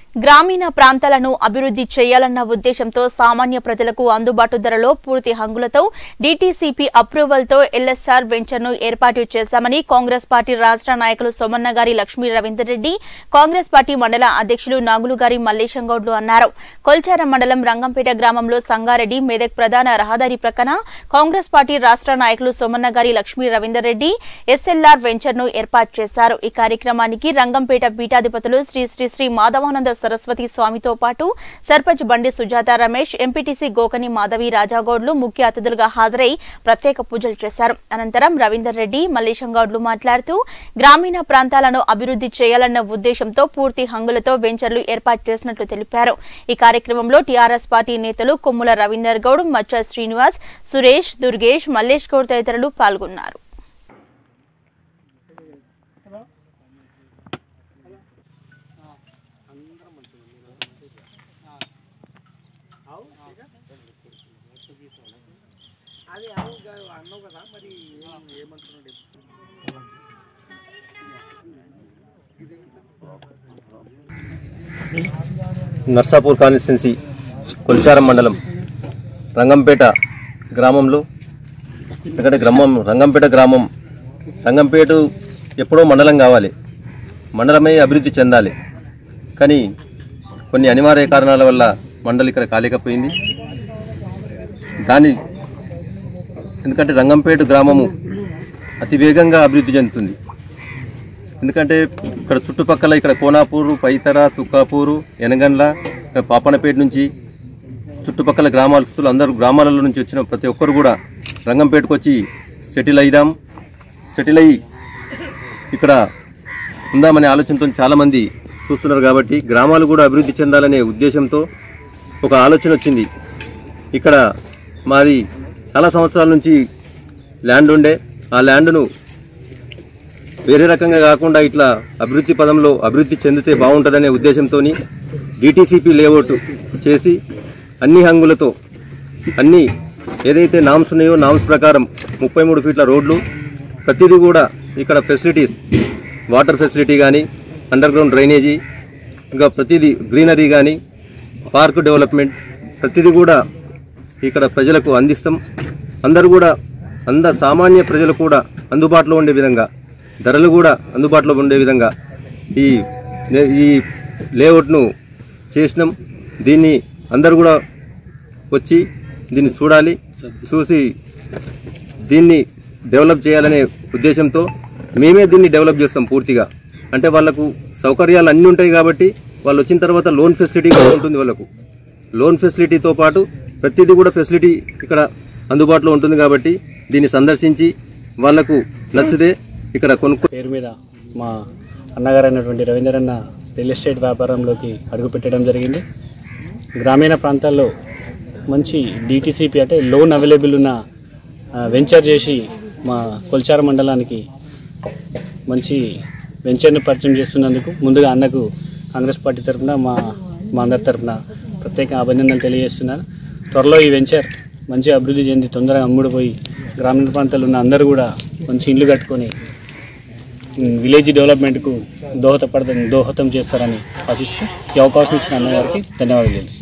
గ్రామీణ ప్రాంతాలను అభివృద్ధి చేయాలన్న ఉద్దేశంతో సామాన్య ప్రజలకు అందుబాటు ధరలో పూర్తి హంగులతో డీటీసీపీ అప్రూవల్తో ఎల్ఎస్ఆర్ వెంచర్ను ఏర్పాటు చేశామని కాంగ్రెస్ పార్టీ రాష్ట్ర నాయకులు సోమన్న గారి లక్ష్మీ రవీందర్ రెడ్డి కాంగ్రెస్ పార్టీ మండల అధ్యక్షులు నాగులు గారి మల్లేశం గౌడ్లు అన్నారు కొల్చారం మండలం రంగంపేట గ్రామంలో సంగారెడ్డి మెదక్ ప్రధాన రహదారి ప్రక్కన కాంగ్రెస్ పార్టీ రాష్ట్ర నాయకులు సోమన్న గారి లక్ష్మీ రవీందర్ రెడ్డి ఎస్ఎల్ఆర్ వెంచర్ను ఏర్పాటు చేశారు ఈ కార్యక్రమానికి రంగంపేట పీఠాధిపతులు శ్రీ శ్రీ శ్రీ మాధవానంద సరస్వతి స్వామితో పాటు సర్పంచ్ బండి సుజాత రమేష్ ఎంపీటీసీ గోకని మాధవి రాజాగౌడ్లు ముఖ్య అతిథులుగా హాజరై ప్రత్యేక పూజలు చేశారు అనంతరం రవీందర్ రెడ్డి మల్లేశం గౌడ్లు మాట్లాడుతూ గ్రామీణ ప్రాంతాలను అభివృద్ధి చేయాలన్న ఉద్దేశంతో పూర్తి హంగులతో వెంచర్లు ఏర్పాటు చేసినట్లు తెలిపారు ఈ కార్యక్రమంలో టీఆర్ఎస్ పార్టీ నేతలు కొమ్ముల రవీందర్ గౌడ్ మచ్చ శ్రీనివాస్ సురేష్ దుర్గేష్ మల్లేష్ గౌడ్ తదితరులు పాల్గొన్నారు అది అవు గా- అన్నావు కదా మరి ఏం- ఏమంటున్నాడు నర్సాపూర్ కాన్స్టిట్యున్సీ కొల్చారం మండలం రంగంపేట గ్రామంలో ఎందుకంటే గ్రామం రంగంపేట గ్రామం రంగంపేట ఎప్పుడో మండలం కావాలి మండలమే అభివృద్ధి చెందాలి కానీ కొన్ని అనివార్య కారణాల వల్ల మండలి ఇక్కడ కాలేకపోయింది దాని ఎందుకంటే రంగంపేట గ్రామము అతి వేగంగా అభివృద్ధి చెందుతుంది ఎందుకంటే ఇక్కడ చుట్టుపక్కల ఇక్కడ కోనాపూరు పైతర తుక్కాపూరు ఎనగండ్ల ఇక్కడ పాపనపేట నుంచి చుట్టుపక్కల గ్రామాలస్తులు అందరూ గ్రామాలలో నుంచి వచ్చిన ప్రతి ఒక్కరు కూడా రంగంపేటకు వచ్చి సెటిల్ అయిదాం సెటిల్ అయ్యి ఇక్కడ ఉందామనే ఆలోచనతో చాలామంది చూస్తున్నారు కాబట్టి గ్రామాలు కూడా అభివృద్ధి చెందాలనే ఉద్దేశంతో ఒక ఆలోచన వచ్చింది ఇక్కడ మాది చాలా సంవత్సరాల నుంచి ల్యాండ్ ఉండే ఆ ల్యాండ్ను వేరే రకంగా కాకుండా ఇట్లా అభివృద్ధి పదంలో అభివృద్ధి చెందితే బాగుంటుందనే ఉద్దేశంతో డిటీసీపీ లేఅవుట్ చేసి అన్ని హంగులతో అన్ని ఏదైతే నామ్స్ ఉన్నాయో నామ్స్ ప్రకారం ముప్పై మూడు ఫీట్ల రోడ్లు ప్రతిదీ కూడా ఇక్కడ ఫెసిలిటీస్ వాటర్ ఫెసిలిటీ కానీ అండర్ గ్రౌండ్ డ్రైనేజీ ఇంకా ప్రతిదీ గ్రీనరీ కానీ పార్క్ డెవలప్మెంట్ ప్రతిదీ కూడా ఇక్కడ ప్రజలకు అందిస్తాం అందరూ కూడా అంద సామాన్య ప్రజలు కూడా అందుబాటులో ఉండే విధంగా ధరలు కూడా అందుబాటులో ఉండే విధంగా ఈ ఈ లేఅవుట్ను చేసినాం దీన్ని అందరూ కూడా వచ్చి దీన్ని చూడాలి చూసి దీన్ని డెవలప్ చేయాలనే ఉద్దేశంతో మేమే దీన్ని డెవలప్ చేస్తాం పూర్తిగా అంటే వాళ్ళకు సౌకర్యాలు అన్నీ ఉంటాయి కాబట్టి వాళ్ళు వచ్చిన తర్వాత లోన్ ఫెసిలిటీ కూడా ఉంటుంది వాళ్ళకు లోన్ ఫెసిలిటీతో పాటు ప్రతిదీ కూడా ఫెసిలిటీ ఇక్కడ అందుబాటులో ఉంటుంది కాబట్టి దీన్ని సందర్శించి వాళ్లకు నచ్చితే ఇక్కడ కొనుక్కో పేరు మీద మా అన్నగారు అయినటువంటి రవీందర్ అన్న రియల్ ఎస్టేట్ వ్యాపారంలోకి అడుగుపెట్టడం జరిగింది గ్రామీణ ప్రాంతాల్లో మంచి డిటీసీపీ అంటే లోన్ అవైలబుల్ ఉన్న ఆ, వెంచర్ చేసి మా కొల్చార మండలానికి మంచి వెంచర్ని పరిచయం చేస్తున్నందుకు ముందుగా అన్నకు కాంగ్రెస్ పార్టీ తరఫున మా మా అందరి తరఫున ప్రత్యేక అభినందనలు తెలియజేస్తున్నాను త్వరలో ఈ వెంచర్ మంచి అభివృద్ధి చెంది తొందరగా అమ్ముడుపోయి గ్రామీణ ప్రాంతాల్లో ఉన్న అందరూ కూడా మంచి ఇల్లు కట్టుకొని ఉమ్, విలేజ్ డెవలప్మెంట్కు దోహదపడ దోహదం చేస్తారని ఆశిస్తూ ఈ అవకాశం ఇచ్చిన అన్నగారికి ధన్యవాదాలు